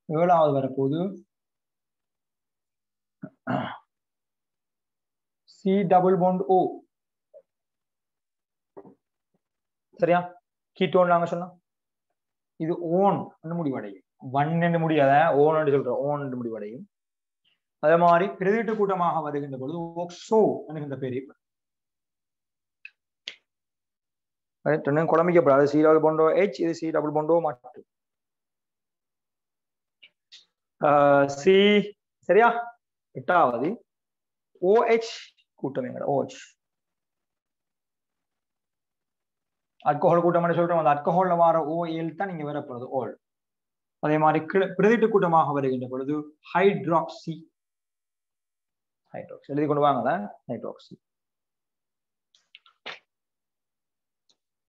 ஏழாவது வரப்போகுது C double bond O சரியா கீட்டோன் நாங்க சொன்னோம் இது ஓன் முடிவடையும் ஒன் என்று முடியாத ஓன் என்று சொல்றோம் ஓன் என்று முடிவடையும் அதே மாதிரி பிரதிட்டு கூட்டமாக வருகின்ற பொழுது ஓக்ஸோ என்கின்ற பேர் ரெண்டும் குழம்பிக்கப்படாது சி டபுள் பொண்டோ ஹெச் இது சி டபுள் பொண்டோ மட்டும் சி சரியா எட்டாவது ஓஹெச் கூட்டம் எங்கட ஓஹெச் அல்கோஹால் கூட்டம் சொல்றோம் அந்த அல்கோஹால்ல வர ஓஎல் தான் நீங்க வரப்போறது ஓல் அதே மாதிரி பிரதிட்டு கூட்டமாக வருகின்ற பொழுது ஹைட்ராக்சி ஹைட்ராக்சி எழுதி கொண்டு வாங்கல ஹைட்ராக்சி